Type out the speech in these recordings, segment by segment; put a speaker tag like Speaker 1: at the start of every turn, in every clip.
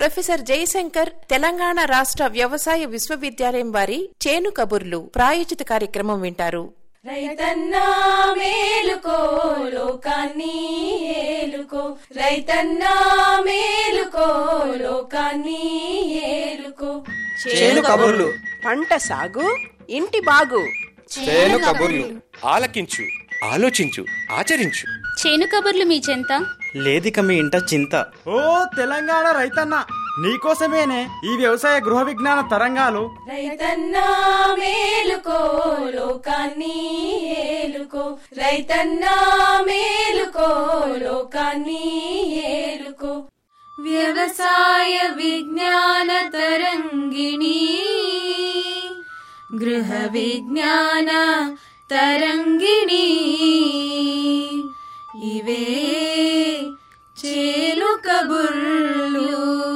Speaker 1: professor Jayashankar Telangana రాష్ట్ర వ్యవసాయ విశ్వవిద్యాలయం వారి చేను కబుర్లు ప్రాయోజిత కార్యక్రమం వింటారు
Speaker 2: రైతన్నా మేలుకో లోకాన్ని ఏలుకో రైతన్నా మేలుకో లోకాన్ని ఏలుకో
Speaker 3: చేను కబుర్లు
Speaker 4: పంట సాగు ఇంటి బాగు
Speaker 3: చేను కబుర్లు ఆలకించు ఆలోచించు ఆచరించు
Speaker 5: చేను కబుర్లు మీ చెంత
Speaker 6: లేదిక మీ ఇంట చింత
Speaker 7: ఓ తెలంగాణ రైతన్న నీకోసమేనే ఈ వ్యవసాయ గృహ విజ్ఞాన తరంగాలు
Speaker 2: రైతన్నా మేలుకో లోకాన్ని ఏలుకో రైతన్నా మేలుకో లోకాన్ని ఏలుకో వ్యవసాయ విజ్ఞాన తరంగిణి గృహ విజ్ఞాన తరంగిణి ఇవే చేలు కబుర్లు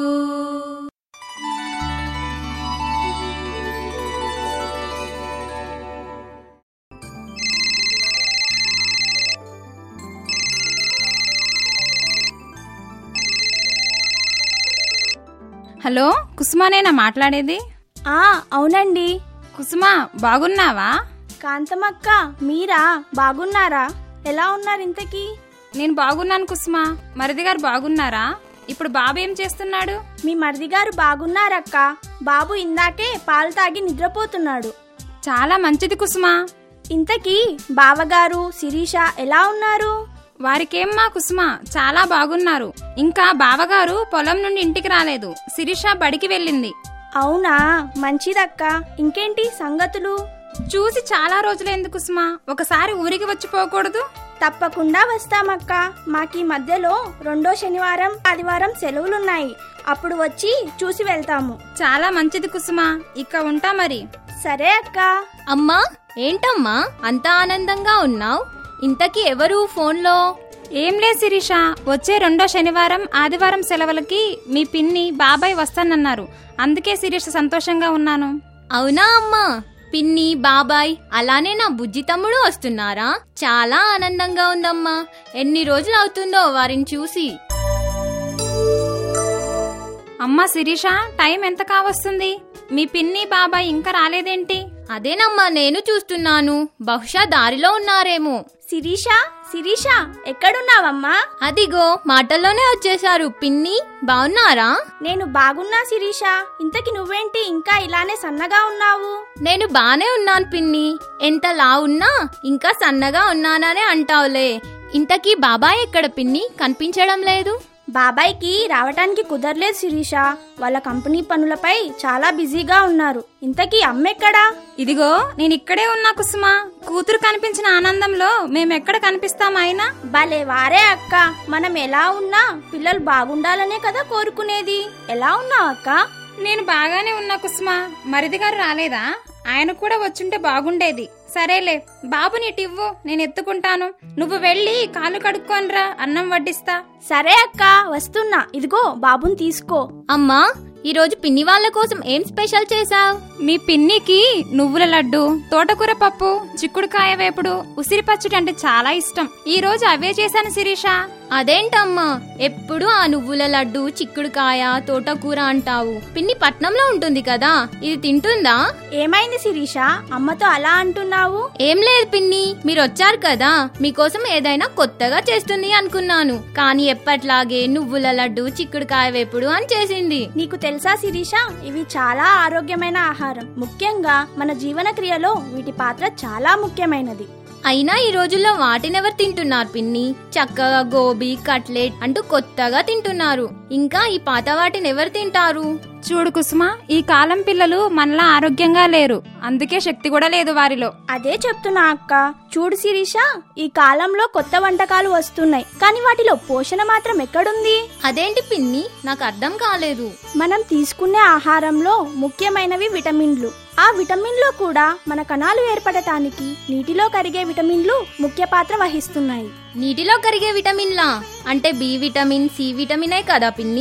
Speaker 8: హలో కుసుమానేనా మాట్లాడేది
Speaker 9: ఆ అవునండి
Speaker 8: కుసుమా బాగున్నావా
Speaker 9: కాంతమక్క మీరా బాగున్నారా ఎలా ఉన్నారు ఇంతకీ
Speaker 8: నేను బాగున్నాను కుసుమా మరిది గారు బాగున్నారా ఇప్పుడు బాబు ఏం చేస్తున్నాడు
Speaker 9: మీ మరిది గారు బాగున్నారక్క బాబు ఇందాకే పాలు తాగి నిద్రపోతున్నాడు
Speaker 8: చాలా మంచిది కుసుమా
Speaker 9: ఇంతకీ బావగారు శిరీష ఎలా ఉన్నారు
Speaker 8: వారికేమ్మా కుసుమ చాలా బాగున్నారు ఇంకా బావగారు పొలం నుండి ఇంటికి రాలేదు శిరీష బడికి వెళ్ళింది
Speaker 9: అవునా మంచిదక్క ఇంకేంటి సంగతులు
Speaker 8: చూసి చాలా రోజులైంది కుసుమ ఒకసారి ఊరికి వచ్చి పోకూడదు
Speaker 9: తప్పకుండా వస్తామక్క మాకీ మధ్యలో రెండో శనివారం ఆదివారం సెలవులున్నాయి అప్పుడు వచ్చి చూసి వెళ్తాము
Speaker 8: చాలా మంచిది కుసుమ ఇక ఉంటా మరి
Speaker 9: సరే అక్క
Speaker 5: అమ్మా ఏంటమ్మా అంత ఆనందంగా ఉన్నావు ఇంతకీ ఎవరు ఫోన్లో
Speaker 8: ఏం లే శిరీష వచ్చే రెండో శనివారం ఆదివారం సెలవులకి మీ పిన్ని బాబాయ్ వస్తానన్నారు అందుకే శిరీష సంతోషంగా ఉన్నాను
Speaker 5: అవునా అమ్మా పిన్ని బాబాయ్ అలానే నా బుజ్జి తమ్ముడు వస్తున్నారా చాలా ఆనందంగా ఉందమ్మా ఎన్ని రోజులు అవుతుందో వారిని చూసి
Speaker 8: అమ్మా శిరీష టైం ఎంత కావస్తుంది మీ పిన్ని బాబాయ్ ఇంకా రాలేదేంటి
Speaker 5: అదేనమ్మా నేను చూస్తున్నాను బహుశా దారిలో ఉన్నారేమో
Speaker 9: శిరీష శిరీష ఎక్కడున్నావమ్మా
Speaker 5: అదిగో మాటల్లోనే వచ్చేశారు పిన్ని బాగున్నారా
Speaker 9: నేను బాగున్నా శిరీష ఇంతకి నువ్వేంటి ఇంకా ఇలానే సన్నగా ఉన్నావు
Speaker 5: నేను బానే ఉన్నాను పిన్ని ఎంత లా ఉన్నా ఇంకా సన్నగా ఉన్నాననే అంటావులే ఇంతకీ బాబాయ్ ఎక్కడ పిన్ని కనిపించడం లేదు
Speaker 9: బాబాయ్కి రావటానికి కుదరలేదు శిరీష వాళ్ళ కంపెనీ పనులపై చాలా బిజీగా ఉన్నారు ఇంతకీ అమ్మెక్కడా
Speaker 8: ఇదిగో నేను ఇక్కడే ఉన్నా కుసుమ కూతురు కనిపించిన ఆనందంలో మేమెక్కడ కనిపిస్తాం అయినా
Speaker 9: భలే వారే అక్క మనం ఎలా ఉన్నా పిల్లలు బాగుండాలనే కదా కోరుకునేది ఎలా ఉన్నావు అక్క
Speaker 8: నేను బాగానే ఉన్నా కుసుమ మరిది గారు రాలేదా ఆయన కూడా వచ్చుంటే బాగుండేది సరేలే బాబు నీటివ్వు నేను ఎత్తుకుంటాను నువ్వు వెళ్ళి కాలు కడుక్కోనరా అన్నం వడ్డిస్తా
Speaker 9: సరే అక్క వస్తున్నా ఇదిగో బాబుని తీసుకో
Speaker 5: అమ్మా ఈరోజు పిన్ని వాళ్ళ కోసం ఏం స్పెషల్ చేశావు
Speaker 8: మీ పిన్నికి నువ్వుల లడ్డు తోటకూర పప్పు చిక్కుడుకాయ వేపుడు ఉసిరి పచ్చడి అంటే చాలా ఇష్టం ఈ రోజు అవే చేశాను శిరీష
Speaker 5: అదేంటమ్మా ఎప్పుడు ఆ నువ్వుల లడ్డు చిక్కుడుకాయ తోటకూర అంటావు పిన్ని పట్నంలో ఉంటుంది కదా ఇది తింటుందా
Speaker 9: ఏమైంది శిరీష అమ్మతో అలా అంటున్నావు
Speaker 5: ఏం లేదు పిన్ని మీరు వచ్చారు కదా మీకోసం ఏదైనా కొత్తగా చేస్తుంది అనుకున్నాను కానీ ఎప్పట్లాగే నువ్వుల లడ్డు చిక్కుడుకాయ వేపుడు అని చేసింది
Speaker 9: నీకు తెలుసా శిరీష ఇవి చాలా ఆరోగ్యమైన ఆహారం ముఖ్యంగా మన జీవన క్రియలో వీటి పాత్ర చాలా ముఖ్యమైనది
Speaker 5: అయినా ఈ రోజుల్లో వాటినెవరు తింటున్నారు పిన్ని చక్కగా గోబీ కట్లెట్ అంటూ కొత్తగా తింటున్నారు ఇంకా ఈ పాత వాటిని ఎవరు తింటారు
Speaker 8: చూడు కుసుమ ఈ కాలం పిల్లలు మనలా ఆరోగ్యంగా లేరు అందుకే శక్తి కూడా లేదు వారిలో
Speaker 9: అదే చెప్తున్నా అక్క చూడు శిరీష ఈ కాలంలో కొత్త వంటకాలు వస్తున్నాయి కానీ వాటిలో పోషణ మాత్రం ఎక్కడుంది
Speaker 5: అదేంటి పిన్ని నాకు అర్థం కాలేదు
Speaker 9: మనం తీసుకునే ఆహారంలో ముఖ్యమైనవి విటమిన్లు ఆ విటమిన్లో కూడా మన కణాలు ఏర్పడటానికి నీటిలో కరిగే విటమిన్లు ముఖ్య పాత్ర వహిస్తున్నాయి
Speaker 5: నీటిలో కరిగే విటమిన్లా అంటే బి విటమిన్ సి విటమినే కదా పిన్ని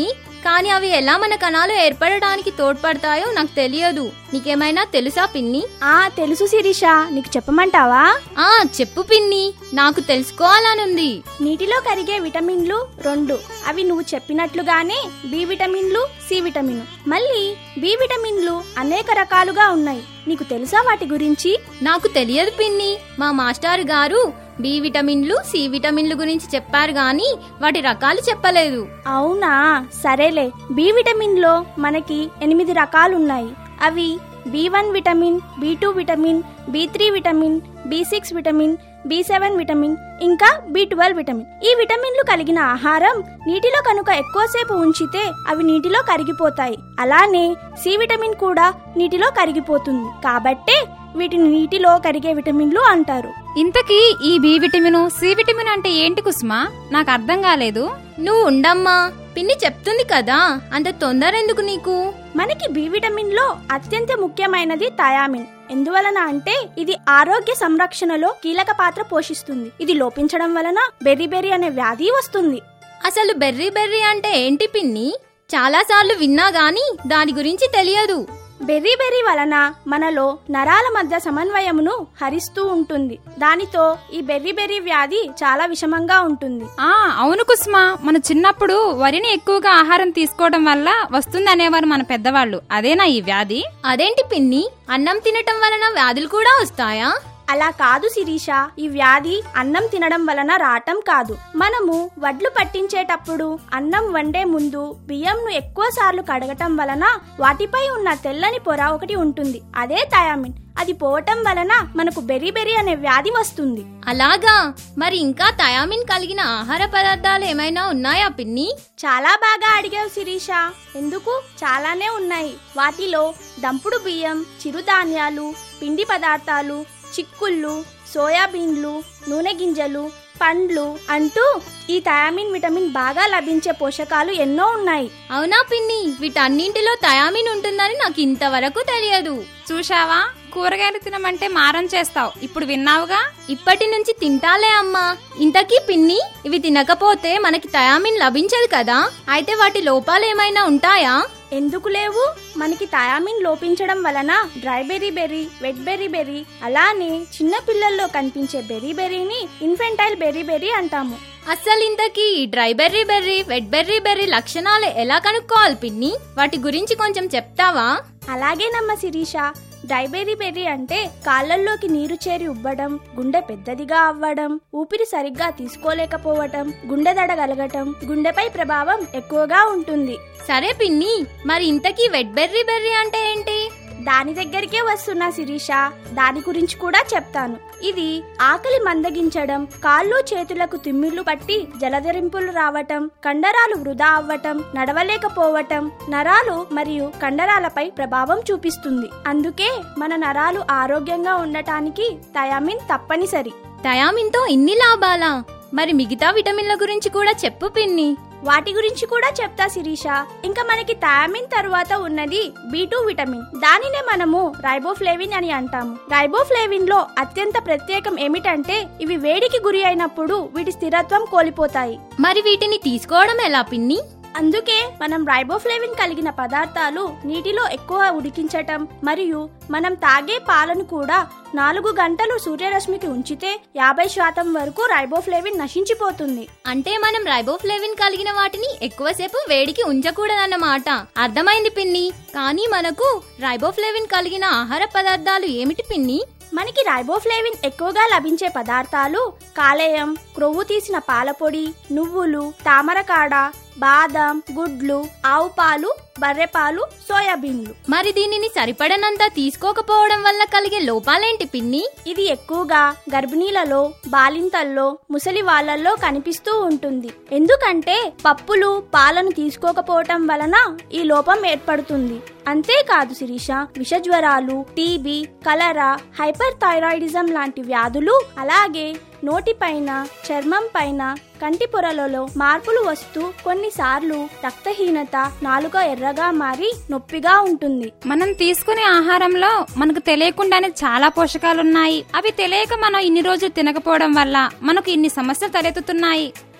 Speaker 5: కానీ అవి ఎలా మన కణాలు ఏర్పడడానికి తోడ్పడతాయో నాకు తెలియదు నీకేమైనా తెలుసా పిన్ని
Speaker 9: ఆ తెలుసు శిరీష నీకు చెప్పమంటావా
Speaker 5: ఆ చెప్పు పిన్ని నాకు తెలుసుకోవాలనుంది
Speaker 9: నీటిలో కరిగే విటమిన్లు రెండు అవి నువ్వు చెప్పినట్లుగానే బి విటమిన్లు సి విటమిన్ మళ్ళీ బి విటమిన్లు అనేక రకాలుగా ఉన్నాయి నీకు తెలుసా వాటి గురించి
Speaker 5: నాకు తెలియదు పిన్ని మా మాస్టర్ గారు బి విటమిన్లు సి విటమిన్లు గురించి చెప్పారు గాని వాటి రకాలు చెప్పలేదు
Speaker 9: అవునా సరేలే బి విటమిన్ లో మనకి ఎనిమిది రకాలున్నాయి అవి B one vitamin B two vitamin B three vitamin B six vitamin B seven vitamin ఇంకా బి ట్వెల్వ్ విటమిన్ ఈ విటమిన్లు కలిగిన ఆహారం నీటిలో కనుక ఎక్కువసేపు ఉంచితే అవి నీటిలో కరిగిపోతాయి అలానే సి విటమిన్ కూడా నీటిలో కరిగిపోతుంది కాబట్టే వీటిని నీటిలో కరిగే విటమిన్లు అంటారు
Speaker 8: ఇంతకీ ఈ బి విటమిన్ సి విటమిన్ అంటే ఏంటి కుస్మా నాకు అర్థం కాలేదు
Speaker 5: నువ్వు ఉండమ్మా పిన్ని చెప్తుంది కదా అంత తొందర ఎందుకు నీకు
Speaker 9: మనకి బి విటమిన్ లో అత్యంత ముఖ్యమైనది థయామిన్ ఎందువలన అంటే ఇది ఆరోగ్య సంరక్షణలో కీలక పాత్ర పోషిస్తుంది ఇది లోపించడం వలన బెర్రీ బెర్రీ అనే వ్యాధి వస్తుంది
Speaker 5: అసలు బెర్రీ బెర్రీ అంటే ఏంటి పిన్ని చాలా సార్లు విన్నా గాని దాని గురించి తెలియదు
Speaker 9: బెర్రీ బెర్రీ వలన మనలో నరాల మధ్య సమన్వయమును హరిస్తూ ఉంటుంది దానితో ఈ బెర్రీ బెర్రీ వ్యాధి చాలా విషమంగా ఉంటుంది
Speaker 8: ఆ అవును కుస్మా మన చిన్నప్పుడు వరిని ఎక్కువగా ఆహారం తీసుకోవడం వల్ల వస్తుంది అనేవారు మన పెద్దవాళ్ళు అదేనా ఈ వ్యాధి
Speaker 5: అదేంటి పిన్ని అన్నం తినటం వలన వ్యాధులు కూడా వస్తాయా
Speaker 9: అలా కాదు శిరీష ఈ వ్యాధి అన్నం తినడం వలన రావటం కాదు మనము వడ్లు పట్టించేటప్పుడు అన్నం వండే ముందు బియ్యంను ఎక్కువ సార్లు కడగటం వలన వాటిపై ఉన్న తెల్లని పొర ఒకటి ఉంటుంది అదే థయామిన్ అది పోవటం వలన మనకు బెరీ బెరీ అనే వ్యాధి వస్తుంది
Speaker 5: అలాగా మరి ఇంకా థయామిన్ కలిగిన ఆహార పదార్థాలు ఏమైనా ఉన్నాయా పిన్ని
Speaker 9: చాలా బాగా అడిగావు శిరీష ఎందుకు చాలానే ఉన్నాయి వాటిలో దంపుడు బియ్యం చిరుధాన్యాలు పిండి పదార్థాలు చిక్కుళ్ళు సోయాబీన్లు నూనె గింజలు పండ్లు అంటూ ఈ థయామిన్ విటమిన్ బాగా లభించే పోషకాలు ఎన్నో ఉన్నాయి
Speaker 5: అవునా పిన్ని వీటన్నింటిలో థయామిన్ ఉంటుందని నాకు ఇంతవరకు తెలియదు
Speaker 8: చూశావా కూరగాయలు తినమంటే మారం చేస్తావు ఇప్పుడు విన్నావుగా
Speaker 5: ఇప్పటి నుంచి తింటాలే అమ్మా ఇంతకీ పిన్ని ఇవి తినకపోతే మనకి థయామిన్ లభించదు కదా అయితే వాటి లోపాలు ఏమైనా ఉంటాయా
Speaker 9: ఎందుకు లేవు మనకి థయామిన్ లోపించడం వలన dry beriberi wet beriberi అలానే చిన్న పిల్లల్లో కనిపించే బెర్రీ బెర్రీని ఇన్ఫెంటైల్ బెర్రీ బెర్రీ అంటాము
Speaker 5: అస్సలు ఇంతకీ ఈ dry beriberi wet beriberi లక్షణాలు ఎలా కనుక్కోవాలి పిన్ని వాటి గురించి కొంచెం చెప్తావా
Speaker 9: అలాగేనమ్మ శిరీష డ్రైబెర్రీ బెర్రీ అంటే కాళ్ళల్లోకి నీరు చేరి ఉబ్బడం గుండె పెద్దదిగా అవ్వడం ఊపిరి సరిగ్గా తీసుకోలేకపోవటం గుండె దడగలగటం గుండెపై ప్రభావం ఎక్కువగా ఉంటుంది
Speaker 5: సరే పిన్ని మరి ఇంతకీ వెట్ బెర్రీ బెర్రీ అంటే ఏంటి
Speaker 9: దాని దగ్గరికే వస్తున్నా శిరీష దాని గురించి కూడా చెప్తాను ఇది ఆకలి మందగించడం కాళ్ళు చేతులకు తిమ్మిళ్లు పట్టి జలధరింపులు రావటం కండరాలు వృధా అవ్వటం నడవలేకపోవటం నరాలు మరియు కండరాలపై ప్రభావం చూపిస్తుంది అందుకే మన నరాలు ఆరోగ్యంగా ఉండటానికి థయామిన్ తప్పనిసరి
Speaker 5: థయామిన్తో ఇన్ని లాభాలా మరి మిగతా విటమిన్ల గురించి కూడా చెప్పు పిన్ని
Speaker 9: వాటి గురించి కూడా చెప్తా శిరీష ఇంకా మనకి థయామిన్ తర్వాత ఉన్నది బి టూ విటమిన్ దానినే మనము రైబోఫ్లేవిన్ అని అంటాము రైబోఫ్లేవిన్ లో అత్యంత ప్రత్యేకం ఏమిటంటే ఇవి వేడికి గురి అయినప్పుడు వీటి స్థిరత్వం కోల్పోతాయి
Speaker 5: మరి వీటిని తీసుకోవడం ఎలా పిన్ని
Speaker 9: అందుకే మనం రైబోఫ్లేవిన్ కలిగిన పదార్థాలు నీటిలో ఎక్కువ ఉడికించటం మరియు మనం తాగే పాలను కూడా నాలుగు గంటలు సూర్యరశ్మికి ఉంచితే యాభై శాతం వరకు రైబోఫ్లేవిన్ నశించిపోతుంది
Speaker 5: అంటే మనం రైబోఫ్లేవిన్ కలిగిన వాటిని ఎక్కువసేపు వేడికి ఉంచకూడదన్నమాట అర్థమైంది పిన్ని కానీ మనకు రైబోఫ్లేవిన్ కలిగిన ఆహార పదార్థాలు ఏమిటి పిన్ని
Speaker 9: మనకి రైబోఫ్లేవిన్ ఎక్కువగా లభించే పదార్థాలు కాలేయం క్రొవ్వు తీసిన పాలపొడి నువ్వులు తామరకాడ బాదం గుడ్లు ఆవు పాలు బర్రెపాలు సోయాబీన్లు
Speaker 5: మరి దీనిని సరిపడనంత తీసుకోకపోవడం వల్ల కలిగే లోపాలేంటి పిన్ని
Speaker 9: ఇది ఎక్కువగా గర్భిణీలలో బాలింతల్లో ముసలి వాళ్ళల్లో కనిపిస్తూ ఉంటుంది ఎందుకంటే పప్పులు పాలను తీసుకోకపోవటం వలన ఈ లోపం ఏర్పడుతుంది అంతేకాదు శిరీష విషజ్వరాలు టీబీ కలరా హైపర్ థైరాయిడిజం లాంటి వ్యాధులు అలాగే నోటిపైన చర్మం పైన కంటి పొరలలో మార్పులు వస్తూ కొన్నిసార్లు రక్తహీనత నాలుక ఎర్రగా మారి నొప్పిగా ఉంటుంది
Speaker 8: మనం తీసుకునే ఆహారంలో మనకు తెలియకుండానే చాలా పోషకాలున్నాయి అవి తెలియక మనం ఇన్ని రోజులు తినకపోవడం వల్ల మనకు ఇన్ని సమస్యలు తలెత్తుతున్నాయి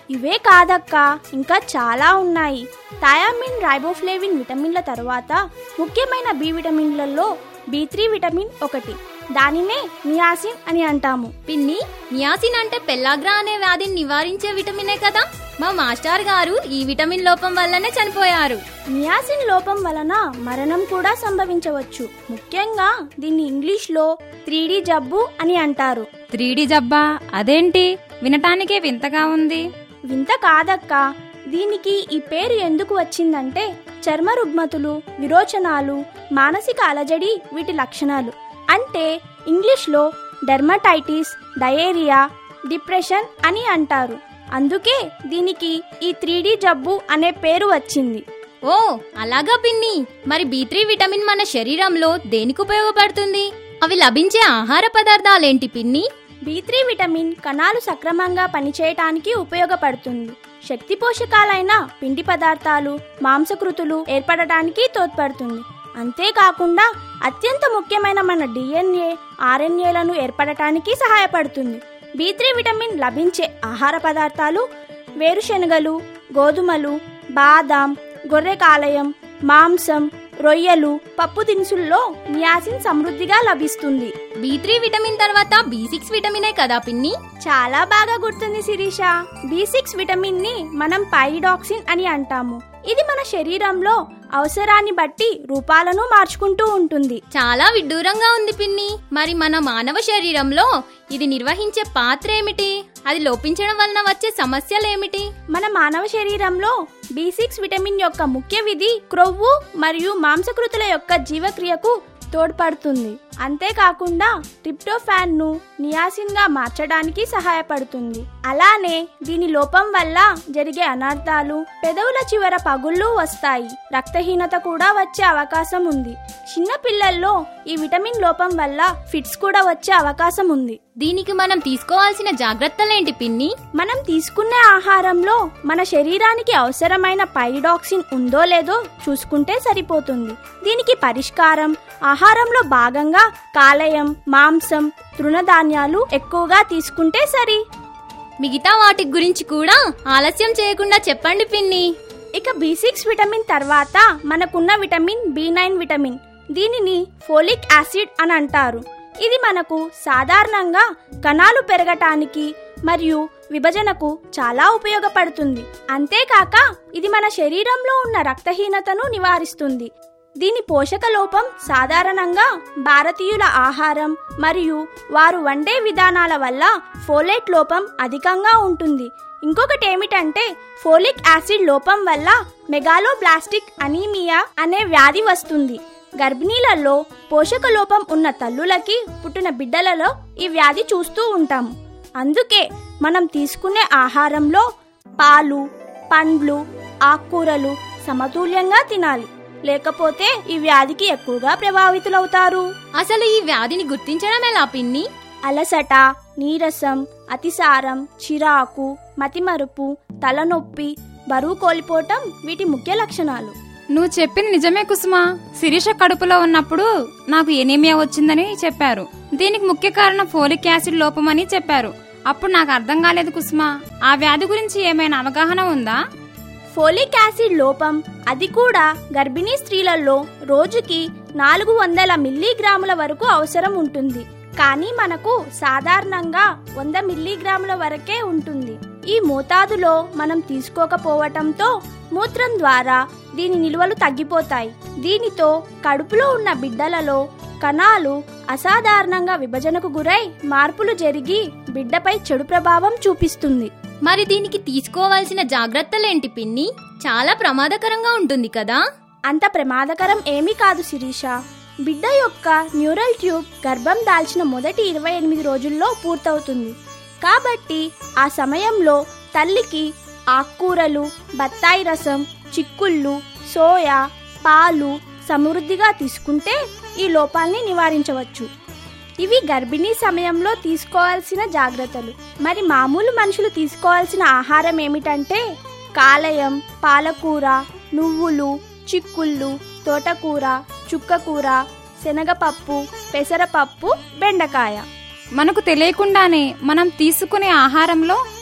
Speaker 9: ఇవే కాదక్క ఇంకా చాలా ఉన్నాయి థయామిన్ రైబోఫ్లేవిన్ విటమిన్ల తర్వాత ముఖ్యమైన బి విటమిన్లలో బి త్రీ విటమిన్ ఒకటి దానినే నియాసిన్ అని అంటాము
Speaker 5: పిన్ని నియాసిన్ అంటే పెల్లాగ్రా అనే వ్యాధిని నివారించే విటమినే కదా మా మాస్టర్ గారు ఈ విటమిన్ లోపం వల్లనే చనిపోయారు
Speaker 9: నియాసిన్ లోపం వలన మరణం కూడా సంభవించవచ్చు ముఖ్యంగా దీన్ని ఇంగ్లీష్లో త్రీ జబ్బు అని అంటారు
Speaker 8: త్రీడీ జబ్బా అదేంటి వినటానికే వింతగా ఉంది
Speaker 9: వింత కాదక్క దీనికి ఈ పేరు ఎందుకు వచ్చిందంటే చర్మ రుగ్మతులు విరోచనాలు మానసిక అలజడి వీటి లక్షణాలు అంటే ఇంగ్లీష్లో డెర్మటైటిస్ డయేరియా డిప్రెషన్ అని అంటారు అందుకే దీనికి ఈ త్రీ జబ్బు అనే పేరు వచ్చింది
Speaker 5: ఓ అలాగా పిన్ని మరి బి త్రీ విటమిన్ మన శరీరంలో దేనికి ఉపయోగపడుతుంది అవి లభించే ఆహార పదార్థాలేంటి పిన్ని
Speaker 9: బి త్రీ విటమిన్ కణాలు సక్రమంగా పనిచేయటానికి ఉపయోగపడుతుంది శక్తి పోషకాలైన పిండి పదార్థాలు మాంసకృతులు ఏర్పడటానికి తోడ్పడుతుంది అంతేకాకుండా అత్యంత ముఖ్యమైన మన డిఎన్ఏ ఆర్ఎన్ఏలను ఏర్పడటానికి సహాయపడుతుంది బి త్రీ విటమిన్ లభించే ఆహార పదార్థాలు వేరుశెనగలు గోధుమలు బాదాం గొర్రె కాలేయం మాంసం రొయ్యలు పప్పు దినుసుల్లో నియాసిన్ సమృద్ధిగా లభిస్తుంది
Speaker 5: బి త్రీ విటమిన్ తర్వాత బి సిక్స్ విటమినే కదా పిన్ని
Speaker 9: చాలా బాగా గుర్తుంది శిరీష బి సిక్స్ విటమిన్ ని మనం పైరిడాక్సిన్ అని అంటాము ఇది మన శరీరంలో అవసరాన్ని బట్టి రూపాలను మార్చుకుంటూ ఉంటుంది
Speaker 5: చాలా విడ్డూరంగా ఉంది పిన్ని మరి మన మానవ శరీరంలో ఇది నిర్వహించే పాత్ర ఏమిటి అది లోపించడం వలన వచ్చే సమస్యలేమిటి
Speaker 9: మన మానవ శరీరంలో బి సిక్స్ విటమిన్ యొక్క ముఖ్య విధి క్రొవ్వు మరియు మాంసకృతుల యొక్క జీవక్రియకు తోడ్పడుతుంది అంతేకాకుండా ట్రిప్టోఫాన్ ను నియాసిన్ గా మార్చడానికి సహాయపడుతుంది అలానే దీని లోపం వల్ల జరిగే అనర్థాలు పెదవుల చివర పగుళ్ళు వస్తాయి రక్తహీనత కూడా వచ్చే అవకాశం ఉంది చిన్న పిల్లల్లో ఈ విటమిన్ లోపం వల్ల ఫిట్స్ కూడా వచ్చే అవకాశం ఉంది
Speaker 5: దీనికి మనం తీసుకోవాల్సిన జాగ్రత్తలేంటి పిన్ని
Speaker 9: మనం తీసుకునే ఆహారంలో మన శరీరానికి అవసరమైన పైరిడాక్సిన్ ఉందో లేదో చూసుకుంటే సరిపోతుంది దీనికి పరిష్కారం ఆహారంలో భాగంగా కాలేయం మాంసం తృణధాన్యాలు ఎక్కువగా తీసుకుంటే సరి
Speaker 5: మిగతా వాటి గురించి కూడా ఆలస్యం చేయకుండా చెప్పండి పిన్ని
Speaker 9: ఇక బి సిక్స్ విటమిన్ తర్వాత మనకున్న విటమిన్ బి నైన్ విటమిన్ దీనిని ఫోలిక్ యాసిడ్ అని అంటారు ఇది మనకు సాధారణంగా కణాలు పెరగటానికి మరియు విభజనకు చాలా ఉపయోగపడుతుంది అంతేకాక ఇది మన శరీరంలో ఉన్న రక్తహీనతను నివారిస్తుంది దీని పోషక లోపం సాధారణంగా భారతీయుల ఆహారం మరియు వారు వండే విధానాల వల్ల ఫోలేట్ లోపం అధికంగా ఉంటుంది ఇంకొకటి ఏమిటంటే ఫోలిక్ యాసిడ్ లోపం వల్ల మెగాలోబ్లాస్టిక్ అనీమియా అనే వ్యాధి వస్తుంది గర్భిణీలలో పోషక లోపం ఉన్న తల్లులకి పుట్టిన బిడ్డలలో ఈ వ్యాధి చూస్తూ ఉంటాము అందుకే మనం తీసుకునే ఆహారంలో పాలు పండ్లు ఆకుకూరలు సమతుల్యంగా తినాలి లేకపోతే ఈ వ్యాధికి ఎక్కువగా ప్రభావితులవుతారు
Speaker 5: అసలు ఈ వ్యాధిని గుర్తించడం ఎలా పిన్ని
Speaker 9: అలసట నీరసం అతిసారం చిరాకు మతిమరుపు తలనొప్పి బరువు కోల్పోవటం వీటి ముఖ్య లక్షణాలు
Speaker 8: నువ్వు చెప్పింది నిజమే కుసుమా శిరీష కడుపులో ఉన్నప్పుడు నాకు ఎనీమియా వచ్చిందని చెప్పారు దీనికి ముఖ్య కారణం ఫోలిక్ యాసిడ్ లోపమని చెప్పారు అప్పుడు నాకు అర్థం కాలేదు కుసుమా ఆ వ్యాధి గురించి ఏమైనా అవగాహన ఉందా
Speaker 9: ఫోలిక్ యాసిడ్ లోపం అది కూడా గర్భిణీ స్త్రీలలో రోజుకి నాలుగు వందల మిల్లీగ్రాముల వరకు అవసరం ఉంటుంది కానీ మనకు సాధారణంగా వంద మిల్లీగ్రాముల వరకే ఉంటుంది ఈ మోతాదులో మనం తీసుకోకపోవటంతో మూత్రం ద్వారా దీని నిల్వలు తగ్గిపోతాయి దీనితో కడుపులో ఉన్న బిడ్డలలో కణాలు అసాధారణంగా విభజనకు గురై మార్పులు జరిగి బిడ్డపై చెడు ప్రభావం చూపిస్తుంది
Speaker 5: మరి దీనికి తీసుకోవాల్సిన జాగ్రత్తలేంటి పిన్ని చాలా ప్రమాదకరంగా ఉంటుంది కదా
Speaker 9: అంత ప్రమాదకరం ఏమీ కాదు శిరీష బిడ్డ యొక్క న్యూరల్ ట్యూబ్ గర్భం దాల్చిన మొదటి ఇరవై ఎనిమిది రోజుల్లో పూర్తవుతుంది కాబట్టి ఆ సమయంలో తల్లికి ఆకుకూరలు బత్తాయి రసం చిక్కుళ్ళు సోయా పాలు సమృద్ధిగా తీసుకుంటే ఈ లోపాల్ని నివారించవచ్చు ఇవి గర్భిణీ సమయంలో తీసుకోవాల్సిన జాగ్రత్తలు మరి మామూలు మనుషులు తీసుకోవాల్సిన ఆహారం ఏమిటంటే కాలేయం పాలకూర నువ్వులు చిక్కుళ్ళు తోటకూర చుక్కకూర శనగపప్పు పెసరపప్పు బెండకాయ
Speaker 8: మనకు తెలియకుండానే మనం తీసుకునే ఆహారంలో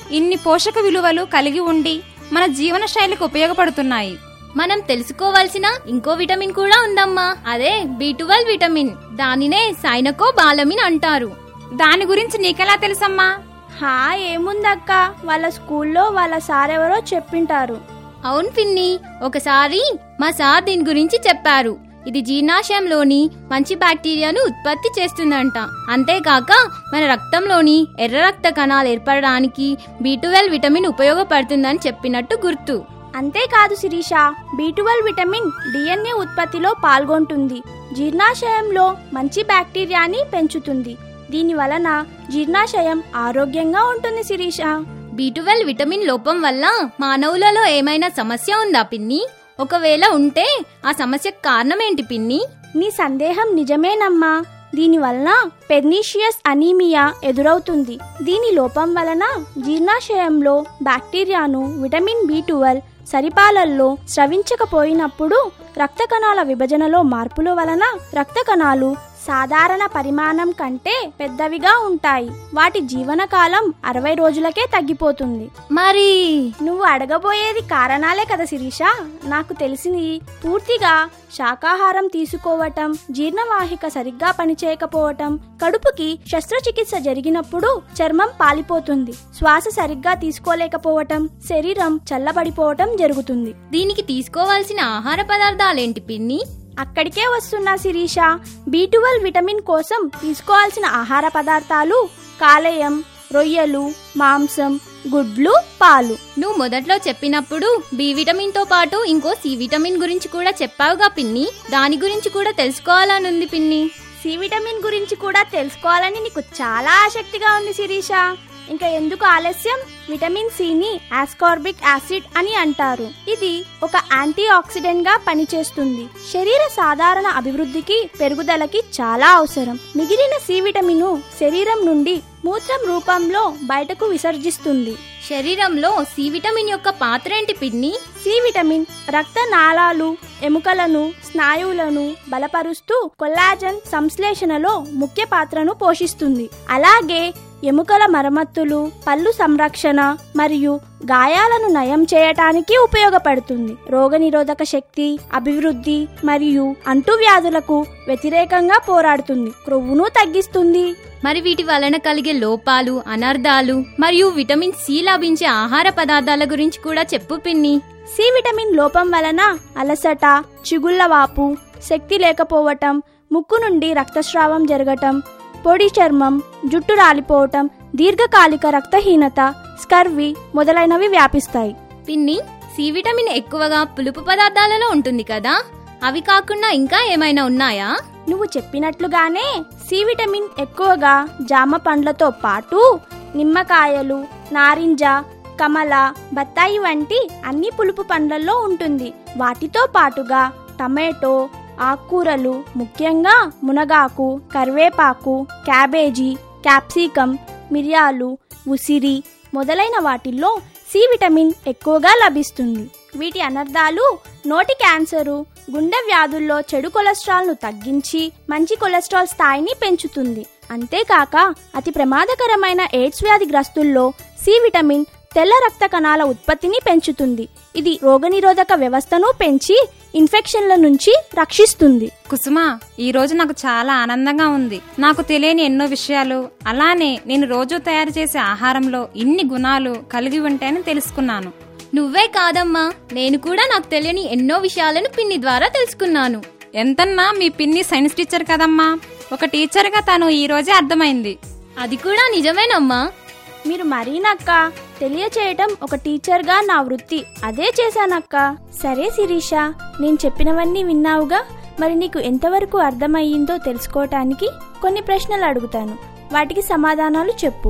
Speaker 8: ఇన్ని పోషక విలువలు కలిగి ఉండి మన జీవన శైలికి ఉపయోగపడుతున్నాయి
Speaker 5: మనం తెలుసుకోవాల్సిన ఇంకో విటమిన్ కూడా ఉందమ్మా అదే బి విటమిన్ దానినే సైనకో బాలమిన్ అంటారు
Speaker 8: దాని గురించి నీకెలా తెలుసమ్మా
Speaker 9: హా ఏముందక్క వాళ్ళ స్కూల్లో వాళ్ళ సార్ ఎవరో చెప్పింటారు
Speaker 5: అవును పిన్ని ఒకసారి మా సార్ దీని గురించి చెప్పారు ఇది జీర్ణాశయంలోని మంచి బ్యాక్టీరియాను ఉత్పత్తి చేస్తుందంట అంతేకాక మన రక్తంలోని ఎర్ర రక్త కణాలు ఏర్పడడానికి బి విటమిన్ ఉపయోగపడుతుందని చెప్పినట్టు గుర్తు
Speaker 9: అంతేకాదు శిరీష బి విటమిన్ డిఎన్ఏ ఉత్పత్తిలో పాల్గొంటుంది జీర్ణాశయంలో మంచి బ్యాక్టీరియాని పెంచుతుంది దీని వలన జీర్ణాశయం ఆరోగ్యంగా ఉంటుంది శిరీష
Speaker 5: బి విటమిన్ లోపం వల్ల మానవులలో ఏమైనా సమస్య ఉందా పిన్ని ఒకవేళ ఉంటే ఆ సమస్యకు కారణం ఏంటి పిన్ని
Speaker 9: నీ సందేహం నిజమేనమ్మా దీనివలన పెర్నీషియస్ అనీమియా ఎదురవుతుంది దీని లోపం వలన జీర్ణాశయంలో బ్యాక్టీరియాను విటమిన్ బి ట్వెల్వ్ సరిపాలల్లో స్రవించకపోయినప్పుడు రక్త కణాల విభజనలో మార్పుల వలన రక్త కణాలు సాధారణ పరిమాణం కంటే పెద్దవిగా ఉంటాయి వాటి జీవనకాలం అరవై రోజులకే తగ్గిపోతుంది
Speaker 5: మరి
Speaker 9: నువ్వు అడగబోయేది కారణాలే కదా శిరీష నాకు తెలిసింది పూర్తిగా శాకాహారం తీసుకోవటం జీర్ణవాహిక సరిగ్గా పనిచేయకపోవటం కడుపుకి శస్త్రచికిత్స జరిగినప్పుడు చర్మం పాలిపోతుంది శ్వాస సరిగ్గా తీసుకోలేకపోవటం శరీరం చల్లబడిపోవటం జరుగుతుంది
Speaker 5: దీనికి తీసుకోవాల్సిన ఆహార పదార్థాలేంటి పిన్ని
Speaker 9: అక్కడికే వస్తున్నా శిరీష బి విటమిన్ కోసం తీసుకోవాల్సిన ఆహార పదార్థాలు కాలేయం రొయ్యలు మాంసం గుడ్లు పాలు
Speaker 5: నువ్వు మొదట్లో చెప్పినప్పుడు బి విటమిన్ తో పాటు ఇంకో సి విటమిన్ గురించి కూడా చెప్పావుగా పిన్ని దాని గురించి కూడా తెలుసుకోవాలనుంది పిన్ని
Speaker 9: సి విటమిన్ గురించి కూడా తెలుసుకోవాలని నీకు చాలా ఆసక్తిగా ఉంది శిరీష ఇంకా ఎందుకు ఆలస్యం విటమిన్ సిని ఆస్కార్బిక్ యాసిడ్ అని అంటారు ఇది ఒక యాంటీ ఆక్సిడెంట్ గా పనిచేస్తుంది శరీర సాధారణ అభివృద్ధికి పెరుగుదలకి చాలా అవసరం మిగిలిన సి విటమిన్ శరీరం నుండి మూత్రం రూపంలో బయటకు విసర్జిస్తుంది
Speaker 5: శరీరంలో సి విటమిన్ యొక్క పాత్ర ఏంటి పిన్ని
Speaker 9: సి విటమిన్ రక్త నాళాలు ఎముకలను స్నాయువులను బలపరుస్తూ కొల్లాజన్ సంశ్లేషణలో ముఖ్య పాత్రను పోషిస్తుంది అలాగే ఎముకల మరమ్మతులు పళ్ళు సంరక్షణ మరియు గాయాలను నయం చేయటానికి ఉపయోగపడుతుంది రోగనిరోధక శక్తి అభివృద్ధి మరియు అంటువ్యాధులకు వ్యతిరేకంగా పోరాడుతుంది క్రొవ్వును తగ్గిస్తుంది
Speaker 5: మరి వీటి వలన కలిగే లోపాలు అనర్థాలు మరియు విటమిన్ సి లభించే ఆహార పదార్థాల గురించి కూడా చెప్పు పిన్ని
Speaker 9: సి విటమిన్ లోపం వలన అలసట చిగుళ్ళవాపు శక్తి లేకపోవటం ముక్కు నుండి రక్తస్రావం జరగటం పొడి చర్మం జుట్టు రాలిపోవటం దీర్ఘకాలిక రక్తహీనత స్కర్వి మొదలైనవి వ్యాపిస్తాయి
Speaker 5: పిన్ని సి విటమిన్ ఎక్కువగా పులుపు పదార్థాలలో ఉంటుంది కదా అవి కాకుండా ఇంకా ఏమైనా ఉన్నాయా
Speaker 9: నువ్వు చెప్పినట్లుగానే సి విటమిన్ ఎక్కువగా జామ పండ్లతో పాటు నిమ్మకాయలు నారింజ కమల బత్తాయి వంటి అన్ని పులుపు పండ్లల్లో ఉంటుంది వాటితో పాటుగా టమాటో ఆకుకూరలు ముఖ్యంగా మునగాకు కరివేపాకు క్యాబేజీ క్యాప్సికం మిరియాలు ఉసిరి మొదలైన వాటిల్లో సి విటమిన్ ఎక్కువగా లభిస్తుంది వీటి అనర్థాలు నోటి క్యాన్సరు గుండె వ్యాధుల్లో చెడు కొలెస్ట్రాల్ను తగ్గించి మంచి కొలెస్ట్రాల్ స్థాయిని పెంచుతుంది అంతేకాక అతి ప్రమాదకరమైన ఎయిడ్స్ వ్యాధి గ్రస్తుల్లో సి విటమిన్ తెల్ల రక్త కణాల ఉత్పత్తిని పెంచుతుంది ఇది రోగనిరోధక వ్యవస్థను పెంచి ఇన్ఫెక్షన్ల నుంచి రక్షిస్తుంది
Speaker 8: కుసుమ ఈ రోజు నాకు చాలా ఆనందంగా ఉంది నాకు తెలియని ఎన్నో విషయాలు అలానే నేను రోజు తయారు చేసే ఆహారంలో ఇన్ని గుణాలు కలిగి ఉంటాయని తెలుసుకున్నాను
Speaker 5: నువ్వే కాదమ్మా నేను కూడా నాకు తెలియని ఎన్నో విషయాలను పిన్ని ద్వారా తెలుసుకున్నాను
Speaker 8: ఎంతన్నా మీ పిన్ని సైన్స్ టీచర్ కదమ్మా ఒక టీచర్గా తను ఈ రోజే అర్థమైంది
Speaker 5: అది కూడా నిజమేనమ్మా
Speaker 9: మీరు మరీనక్క తెలియచేయటం ఒక టీచర్గా నా వృత్తి అదే చేశానక్క సరే శిరీష నేను చెప్పినవన్నీ విన్నావుగా మరి నీకు ఎంతవరకు అర్థమయ్యిందో తెలుసుకోవటానికి కొన్ని ప్రశ్నలు అడుగుతాను వాటికి సమాధానాలు చెప్పు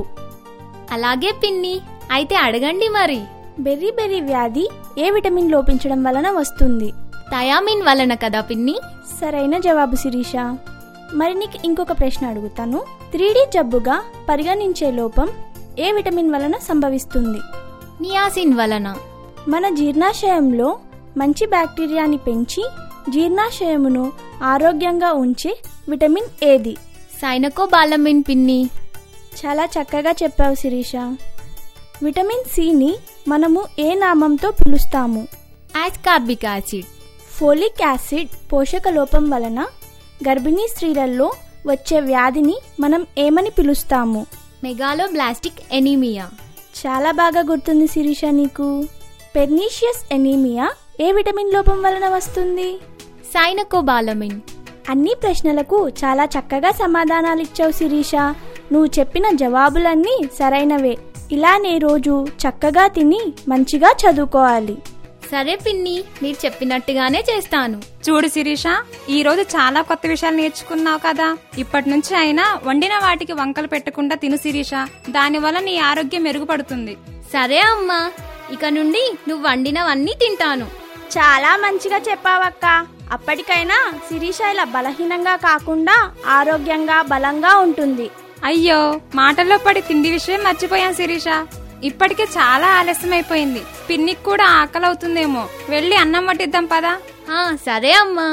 Speaker 5: అలాగే పిన్ని అయితే అడగండి మరి
Speaker 9: బెర్రీ బెర్రీ వ్యాధి ఏ విటమిన్ లోపించడం వలన వస్తుంది
Speaker 5: థయామిన్ వలన కదా పిన్ని
Speaker 9: సరైన జవాబు శిరీష మరి నీకు ఇంకొక ప్రశ్న అడుగుతాను త్రీ జబ్బుగా పరిగణించే లోపం ఏ విటమిన్ వలన సంభవిస్తుంది
Speaker 5: నియాసిన్ వలన
Speaker 9: మన జీర్ణాశయంలో మంచి బ్యాక్టీరియాని పెంచి జీర్ణాశయమును ఆరోగ్యంగా ఉంచే విటమిన్ ఏది
Speaker 5: సైనకో బాలమిన్ పిన్ని
Speaker 9: చాలా చక్కగా చెప్పావు శిరీష విటమిన్ సిని మనము ఏ నామంతో పిలుస్తాము
Speaker 5: ఆస్కార్బిక్ యాసిడ్
Speaker 9: ఫోలిక్ యాసిడ్ పోషక లోపం వలన గర్భిణీ స్త్రీలలో వచ్చే వ్యాధిని మనం ఏమని పిలుస్తాము
Speaker 5: మెగాలోబ్లాస్టిక్ ఎనీమియా
Speaker 9: చాలా బాగా గుర్తుంది శిరీష నీకు పెర్నీషియస్ ఎనీమియా ఏ విటమిన్ లోపం వలన వస్తుంది
Speaker 5: సైనకోబాలమిన్
Speaker 9: అన్ని ప్రశ్నలకు చాలా చక్కగా సమాధానాలు ఇచ్చావు శిరీష నువ్వు చెప్పిన జవాబులన్నీ సరైనవే ఇలానే రోజు చక్కగా తిని మంచిగా చదువుకోవాలి
Speaker 5: సరే పిన్ని మీరు చెప్పినట్టుగానే చేస్తాను
Speaker 8: చూడు శిరీష ఈ రోజు చాలా కొత్త విషయాలు నేర్చుకున్నావు కదా ఇప్పటి నుంచి అయినా వండిన వాటికి వంకలు పెట్టకుండా తిను శిరీష దానివల్ల నీ ఆరోగ్యం మెరుగుపడుతుంది
Speaker 5: సరే అమ్మా ఇక నుండి నువ్వు వండినవన్నీ తింటాను
Speaker 9: చాలా మంచిగా చెప్పావక్క అప్పటికైనా శిరీష ఇలా బలహీనంగా కాకుండా ఆరోగ్యంగా బలంగా ఉంటుంది
Speaker 8: అయ్యో మాటల్లో పడి తిండి విషయం మర్చిపోయాం శిరీష ఇప్పటికే చాలా ఆలస్యం అయిపోయింది పిన్నికి కూడా ఆకలి అవుతుందేమో వెళ్ళి అన్నం వడ్డిద్దాం పదా
Speaker 5: ఆ, సరే అమ్మా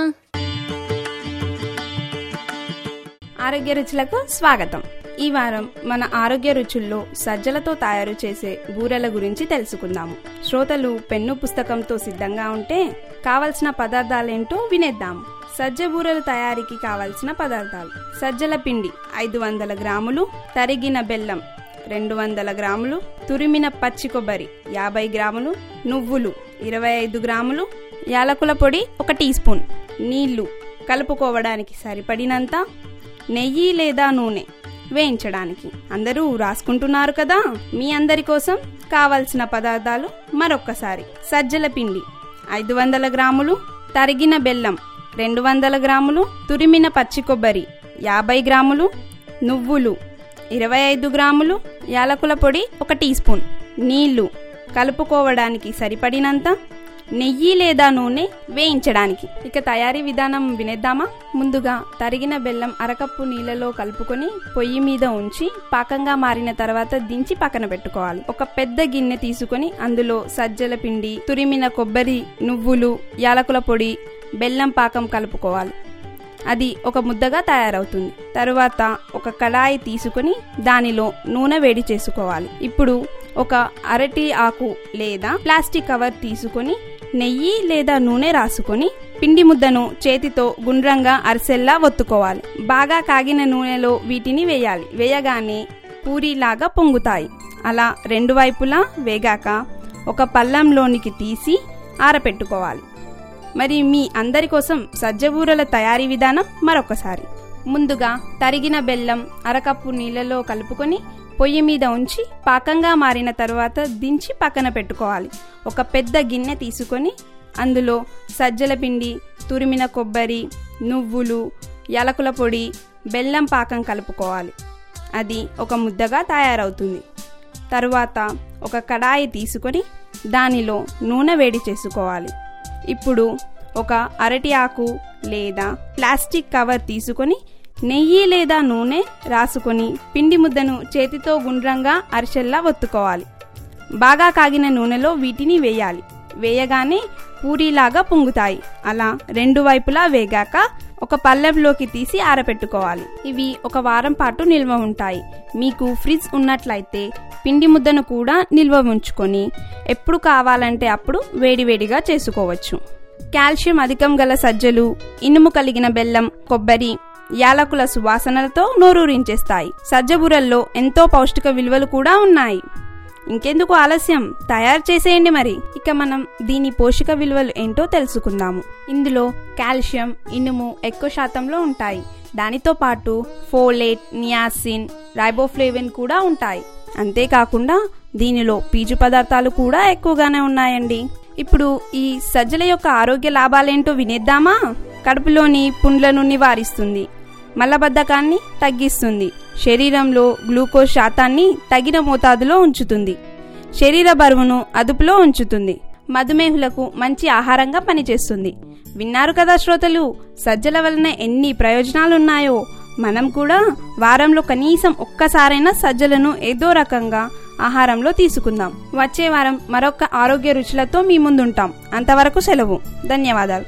Speaker 2: ఆరోగ్య రుచులకు స్వాగతం ఈ వారం మన ఆరోగ్య రుచుల్లో సజ్జలతో తయారు చేసే బూరెల గురించి తెలుసుకుందాము శ్రోతలు పెన్ను పుస్తకంతో సిద్ధంగా ఉంటే కావలసిన పదార్థాలేంటో వినేద్దాం సజ్జ బూరెల తయారీకి కావలసిన పదార్థాలు సజ్జల పిండి ఐదు వందల గ్రాములు తరిగిన బెల్లం రెండు వందల గ్రాములు తురిమిన పచ్చి కొబ్బరి యాభై గ్రాములు నువ్వులు ఇరవై ఐదు గ్రాములు యాలకుల పొడి ఒక టీ స్పూన్ నీళ్లు కలుపుకోవడానికి సరిపడినంత నెయ్యి లేదా నూనె వేయించడానికి అందరూ రాసుకుంటున్నారు కదా మీ అందరి కోసం కావలసిన పదార్థాలు మరొక్కసారి సజ్జల పిండి ఐదు వందల గ్రాములు తరిగిన బెల్లం రెండు వందల గ్రాములు తురిమిన పచ్చి కొబ్బరి యాభై గ్రాములు నువ్వులు ఇరవై ఐదు గ్రాములు యాలకుల పొడి ఒక టీ స్పూన్ నీళ్లు కలుపుకోవడానికి సరిపడినంత నెయ్యి లేదా నూనె వేయించడానికి ఇక తయారీ విధానం వినేద్దామా ముందుగా తరిగిన బెల్లం అరకప్పు నీళ్ళలో కలుపుకొని పొయ్యి మీద ఉంచి పాకంగా మారిన తర్వాత దించి పక్కన పెట్టుకోవాలి ఒక పెద్ద గిన్నె తీసుకొని అందులో సజ్జల పిండి తురిమిన కొబ్బరి నువ్వులు యాలకుల పొడి బెల్లం పాకం కలుపుకోవాలి అది ఒక ముద్దగా తయారవుతుంది తరువాత ఒక కడాయి తీసుకొని దానిలో నూనె వేడి చేసుకోవాలి ఇప్పుడు ఒక అరటి ఆకు లేదా ప్లాస్టిక్ కవర్ తీసుకొని నెయ్యి లేదా నూనె రాసుకొని పిండి ముద్దను చేతితో గుండ్రంగా అరిసెల్లా ఒత్తుకోవాలి బాగా కాగిన నూనెలో వీటిని వేయాలి వేయగానే పూరీలాగా పొంగుతాయి అలా రెండు వైపులా వేగాక ఒక పళ్ళంలోనికి తీసి ఆరపెట్టుకోవాలి మరి మీ అందరి కోసం సజ్జబూరల తయారీ విధానం మరొకసారి ముందుగా తరిగిన బెల్లం అరకప్పు నీళ్ళలో కలుపుకొని పొయ్యి మీద ఉంచి పాకంగా మారిన తర్వాత దించి పక్కన పెట్టుకోవాలి ఒక పెద్ద గిన్నె తీసుకొని అందులో సజ్జల పిండి తురిమిన కొబ్బరి నువ్వులు యాలకుల పొడి బెల్లం పాకం కలుపుకోవాలి అది ఒక ముద్దగా తయారవుతుంది తరువాత ఒక కడాయి తీసుకొని దానిలో నూనె వేడి చేసుకోవాలి ఇప్పుడు ఒక అరటి ఆకు లేదా ప్లాస్టిక్ కవర్ తీసుకొని నెయ్యి లేదా నూనె రాసుకొని పిండి ముద్దను చేతితో గుండ్రంగా అరిసెల్లా ఒత్తుకోవాలి బాగా కాగిన నూనెలో వీటిని వేయాలి వేయగానే పూరీలాగా పొంగుతాయి అలా రెండు వైపులా వేగాక ఒక పళ్ళెంలోకి తీసి ఆరబెట్టుకోవాలి ఇవి ఒక వారం పాటు నిల్వ ఉంటాయి మీకు ఫ్రిడ్జ్ ఉన్నట్లయితే పిండి ముద్దను కూడా నిల్వ ఉంచుకొని ఎప్పుడు కావాలంటే అప్పుడు వేడివేడిగా చేసుకోవచ్చు కాల్షియం అధికం గల సజ్జలు ఇనుము కలిగిన బెల్లం కొబ్బరి యాలకుల సువాసనలతో నోరూరించేస్తాయి సజ్జబురల్లో ఎంతో పౌష్టిక విలువలు కూడా ఉన్నాయి ఇంకెందుకు ఆలస్యం తయారు చేసేయండి మరి ఇక మనం దీని పోషక విలువలు ఏంటో తెలుసుకుందాము ఇందులో కాల్షియం ఇనుము ఎక్కువ శాతంలో ఉంటాయి దానితో పాటు ఫోలేట్ నియాసిన్ రైబోఫ్లేవిన్ కూడా ఉంటాయి అంతేకాకుండా దీనిలో పీచు పదార్థాలు కూడా ఎక్కువగానే ఉన్నాయండి ఇప్పుడు ఈ సజ్జల యొక్క ఆరోగ్య లాభాలేంటో వినేద్దామా కడుపులోని పుండ్లను నివారిస్తుంది మలబద్ధకాన్ని తగ్గిస్తుంది శరీరంలో గ్లూకోజ్ శాతాన్ని తగిన మోతాదులో ఉంచుతుంది శరీర బరువును అదుపులో ఉంచుతుంది మధుమేహులకు మంచి ఆహారంగా పనిచేస్తుంది విన్నారు కదా శ్రోతలు సజ్జల వలన ఎన్ని ప్రయోజనాలున్నాయో మనం కూడా వారంలో కనీసం ఒక్కసారైనా సజ్జలను ఏదో రకంగా ఆహారంలో తీసుకుందాం వచ్చే వారం మరొక ఆరోగ్య రుచులతో మీ ముందుంటాం అంతవరకు సెలవు ధన్యవాదాలు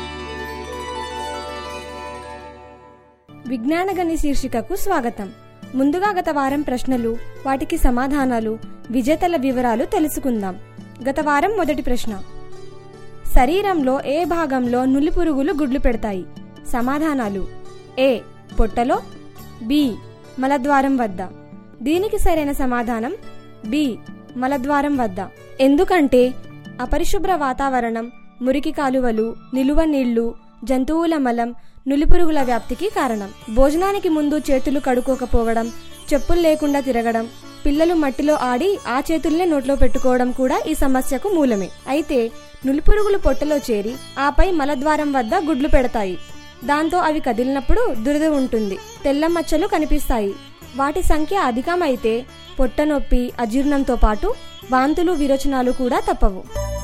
Speaker 10: విజ్ఞానగని శీర్షికకు స్వాగతం ముందుగా గత వారం ప్రశ్నలు వాటికి సమాధానాలు విజేతల వివరాలు తెలుసుకుందాం గత వారం మొదటి ప్రశ్న శరీరంలో ఏ భాగంలో నులిపురుగులు గుడ్లు పెడతాయి సమాధానాలు ఏ పొట్టలో బి మలద్వారం వద్ద దీనికి సరైన సమాధానం బి మలద్వారం వద్ద ఎందుకంటే అపరిశుభ్ర వాతావరణం మురికి కాలువలు నిలువ నీళ్లు జంతువుల మలం నులిపురుగుల వ్యాప్తికి కారణం భోజనానికి ముందు చేతులు కడుక్కోకపోవడం చెప్పులు లేకుండా తిరగడం పిల్లలు మట్టిలో ఆడి ఆ చేతుల్నే నోట్లో పెట్టుకోవడం కూడా ఈ సమస్యకు మూలమే అయితే నులిపురుగులు పొట్టలో చేరి ఆపై మలద్వారం వద్ద గుడ్లు పెడతాయి దాంతో అవి కదిలినప్పుడు దురద ఉంటుంది తెల్ల మచ్చలు కనిపిస్తాయి వాటి సంఖ్య అధికమైతే పొట్ట నొప్పి అజీర్ణంతో పాటు వాంతులు విరోచనాలు కూడా తప్పవు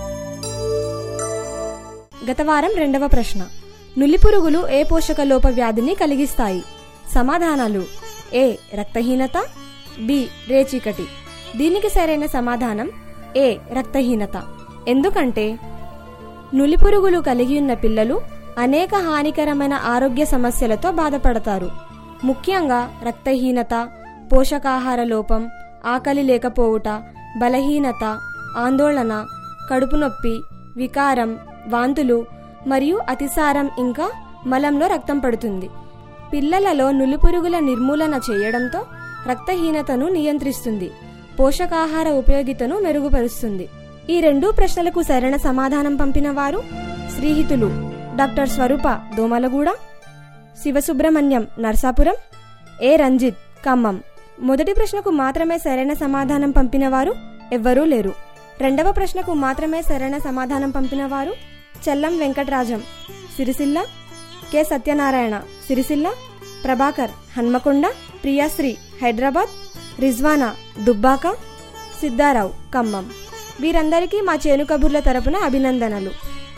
Speaker 10: గత వారం రెండవ ప్రశ్న నులిపురుగులు ఏ పోషక లోప వ్యాధిని కలిగిస్తాయి సమాధానాలు ఏ రక్తహీనత బి రేచీకటి దీనికి సరైన సమాధానం ఏ రక్తహీనత ఎందుకంటే నులిపురుగులు కలిగి ఉన్న పిల్లలు అనేక హానికరమైన ఆరోగ్య సమస్యలతో బాధపడతారు ముఖ్యంగా రక్తహీనత పోషకాహార లోపం ఆకలి లేకపోవుట బలహీనత ఆందోళన కడుపు నొప్పి వికారం వాంతులు మరియు అతిసారం ఇంకా మలంలో రక్తం పడుతుంది పిల్లలలో నులిపురుగుల నిర్మూలన చేయడంతో రక్తహీనతను నియంత్రిస్తుంది పోషకాహార ఉపయోగితను మెరుగుపరుస్తుంది ఈ రెండు ప్రశ్నలకు సరైన సమాధానం పంపిన వారు శ్రీహితులు డాక్టర్ స్వరూప దోమలగూడ శివసుబ్రహ్మణ్యం నర్సాపురం ఏ రంజిత్ ఖమ్మం మొదటి ప్రశ్నకు మాత్రమే సరైన సమాధానం పంపిన వారు ఎవ్వరూ లేరు రెండవ ప్రశ్నకు మాత్రమే సరైన సమాధానం పంపిన వారు చెల్లం వెంకటరాజం సిరిసిల్ల కె సత్యనారాయణ సిరిసిల్ల ప్రభాకర్ హన్మకొండ ప్రియాశ్రీ హైదరాబాద్ రిజ్వానా దుబ్బాక సిద్ధారావు ఖమ్మం వీరందరికీ మా చేను కబుర్ల తరపున అభినందనలు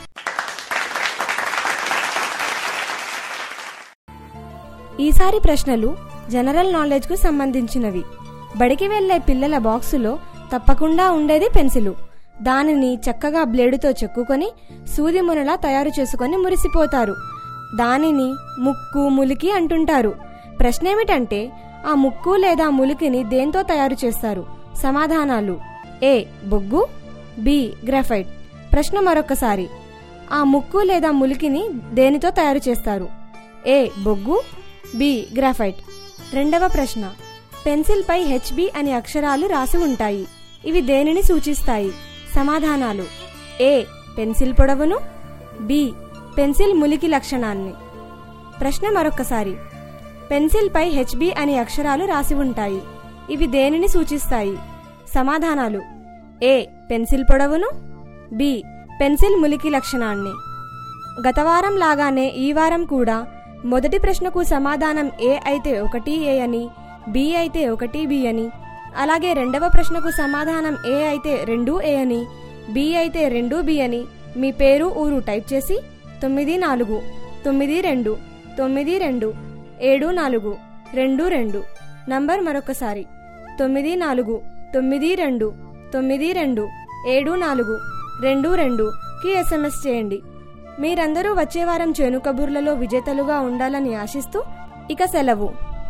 Speaker 10: ఈసారి ప్రశ్నలు జనరల్ నాలెడ్జ్కు సంబంధించినవి బడికి వెళ్లే పిల్లల బాక్సులో తప్పకుండా ఉండేది పెన్సిలు దానిని చక్కగా బ్లేడుతో చెక్కుకొని సూది మునలా తయారు చేసుకొని మురిసిపోతారు దానిని ముక్కు ములికి అంటుంటారు ప్రశ్న ఏమిటంటే ఆ ముక్కు లేదా ములికిని దేంతో తయారు చేస్తారు సమాధానాలు ఏ బొగ్గు బి గ్రాఫైట్ ప్రశ్న మరొకసారి ఆ ముక్కు లేదా ములికిని దేనితో తయారు చేస్తారు ఏ బొగ్గు బి గ్రాఫైట్ రెండవ ప్రశ్న పెన్సిల్పై హెచ్బి అనే అక్షరాలు రాసి ఉంటాయి ఇవి దేనిని సూచిస్తాయి సమాధానాలు ఏ పెన్సిల్ పొడవును బి పెన్సిల్ ములికి లక్షణాన్ని ప్రశ్న మరొకసారి పెన్సిల్పై హెచ్బి అనే అక్షరాలు రాసి ఉంటాయి ఇవి దేనిని సూచిస్తాయి సమాధానాలు ఏ పెన్సిల్ పొడవును బి పెన్సిల్ ములికి లక్షణాన్ని గత వారం లాగానే ఈ వారం కూడా మొదటి ప్రశ్నకు సమాధానం ఏ అయితే ఒకటి ఏ అని బి అయితే ఒకటి బి అని అలాగే రెండవ ప్రశ్నకు సమాధానం ఏ అయితే రెండు ఏ అని బి అయితే రెండు బి అని మీ పేరు ఊరు టైప్ చేసి తొమ్మిది నాలుగు తొమ్మిది రెండు తొమ్మిది రెండు ఏడు నాలుగు రెండు రెండు నంబర్ మరొకసారి తొమ్మిది నాలుగు తొమ్మిది రెండు తొమ్మిది రెండు ఏడు నాలుగు రెండు రెండుకి ఎస్ఎంఎస్ చేయండి మీరందరూ వచ్చే వారం చేను కబుర్లలో విజేతలుగా ఉండాలని ఆశిస్తూ ఇక సెలవు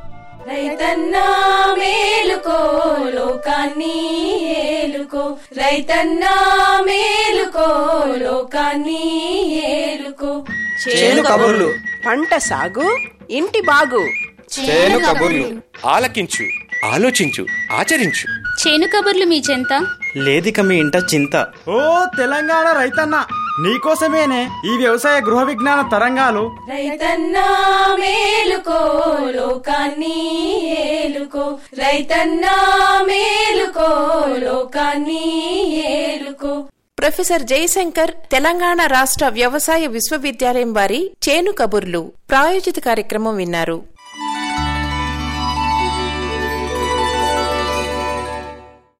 Speaker 11: రైతన్నా మేలుకో లోకాన్ని ఏలుకో రైతన్నా మేలుకో లోకాన్ని ఏలుకో
Speaker 3: చేను కబుర్లు
Speaker 4: పంట సాగు ఇంటి బాగు
Speaker 3: చేను కబుర్లు ఆలకించు ఆలోచించు ఆచరించు
Speaker 5: చేను కబుర్లు మీ చెంత
Speaker 6: లేదిక మీ ఇంట చింత
Speaker 7: ఓ తెలంగాణ రైతన్న నీకోసమేనే ఈ వ్యవసాయ గృహ విజ్ఞాన తరంగాలు
Speaker 11: రైతన్నా మేలుకో లోకాన్ని ఏలుకో రైతన్నా మేలుకో లోకాన్ని ఏలుకో
Speaker 1: ప్రొఫెసర్ జయశంకర్ తెలంగాణ రాష్ట్ర వ్యవసాయ విశ్వవిద్యాలయం వారి చేను కబుర్లు ప్రాయోజిత కార్యక్రమం విన్నారు